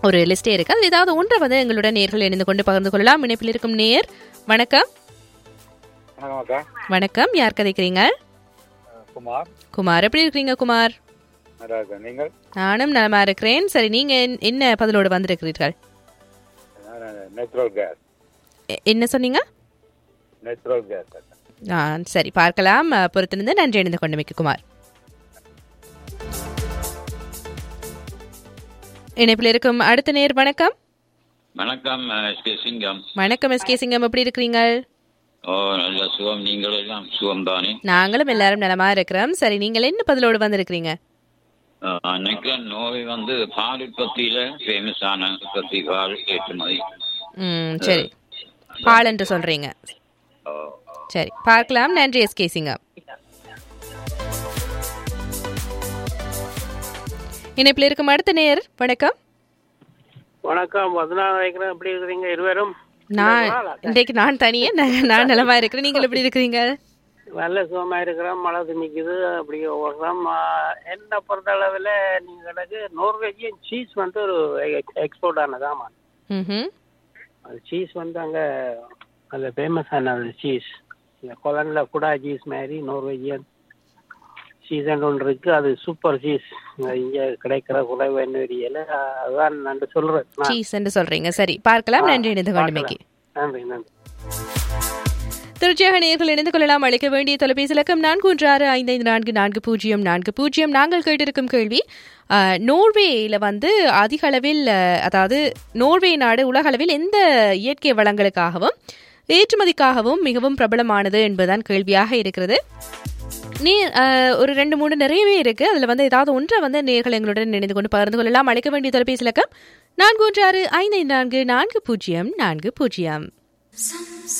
ஒரு லிஸ்டே இருக்கு அது ஏதாவது ஒன்றை வந்து எங்களுடன் நேர்கள் இணைந்து கொண்டு பகிர்ந்து கொள்ளலாம் இணைப்பில் இருக்கும் நேர் வணக்கம் வணக்கம் அக்கா வணக்கம் யார் கதைக்கிறீங்க அஹ் குமார் குமார் எப்படி இருக்கிறீங்க குமார் நல்லா இருக்கேன் நீங்கள் நானும் நலமா இருக்கிறேன் சரி நீங்க என்- என்ன பதிலோடு வந்திருக்கிறீர்கள் நேச்சுரல் கேஸ் எ- என்ன சொன்னீங்க நேச்சுரல் கேஸ் அக்கா ஆ சரி பார்க்கலாம் அஹ், பொறுத்திருந்து நன்றி இணைந்து கொண்டு மிக்க குமார் இணைப்பில் இருக்கும் அடுத்த நேர் வணக்கம் வணக்கம் எஸ் கே சிங்கம் வணக்கம் எஸ் கே சிங்கம் எப்படி இருக்கிறீங்க ஓ நல்ல சுகம் நீங்கள் எல்லாம் சுகம் தானே நாங்களும் எல்லாரும் நலமா இருக்கிறோம் சரி நீங்கள் என்ன பதிலோடு வந்திருக்கிறீங்க அன்னைக்கு நோய் வந்து பால் உற்பத்தியில ஃபேமஸ் ஆன உற்பத்தி பால் ஏற்றுமதி ம் சரி பால் என்று சொல்றீங்க ஓ, சரி பார்க்கலாம் நன்றி எஸ் கே சிங்கம் இணைப்பில் இருக்கும் அடுத்த நேர் வணக்கம் வணக்கம் வதனா வைக்கிறேன் எப்படி இருக்கிறீங்க இருவரும் நான் இன்றைக்கு நான் தனியே நான் நான் நலமா இருக்கிறேன் நீங்கள் எப்படி இருக்கிறீங்க நல்ல சுகமா இருக்கிறோம் மழை துணிக்குது அப்படி ஓடுறோம் ஆஹ், என்ன பொறுத்த அளவில் நீங்க எனக்கு நோர்வேஜியன் சீஸ் வந்து ஒரு எக்ஸ்போர்ட் ஆனதாமா ம் அது சீஸ் வந்து அங்கே அதில் ஃபேமஸ் ஆனது சீஸ் இந்த கொலனில் குடா சீஸ் மாதிரி நோர்வேஜியன் சீசன் ஒன்று இருக்கு அது சூப்பர் சீஸ் இங்கே கிடைக்கிற குறைவு என்ன தெரியல அதுதான் நான் சொல்றேன் நான் சீஸ் என்று சொல்றீங்க சரி பார்க்கலாம் நன்றி இணைந்து கொண்டுமைக்கு நன்றி நன்றி திருச்சியாக நேர்கள் இணைந்து கொள்ளலாம் அழைக்க வேண்டிய தொலைபேசி இலக்கம் நான்கு ஒன்று ஆறு ஐந்து ஐந்து நான்கு நான்கு பூஜ்ஜியம் நான்கு பூஜ்ஜியம் நாங்கள் கேட்டிருக்கும் கேள்வி அஹ், நோர்வேயில வந்து அதிக அளவில் அஹ், அதாவது நோர்வே நாடு உலக அளவில் எந்த இயற்கை வளங்களுக்காகவும் ஏற்றுமதிக்காகவும் மிகவும் பிரபலமானது என்பதுதான் கேள்வியாக இருக்கிறது நீ அஹ், ஒரு ரெண்டு மூணு நிறையவே இருக்கு அதுல வந்து ஏதாவது ஒன்றை வந்து நேர்கள் எங்களுடன் இணைந்து கொண்டு பகிர்ந்து கொள்ளலாம் அழைக்க வேண்டிய தொலைபேசி இலக்கம் நான்கு ஒன்று ஆறு ஐந்து ஐந்து நான்கு நான்கு பூஜ்ஜியம் நான்கு பூஜ்ஜியம் Some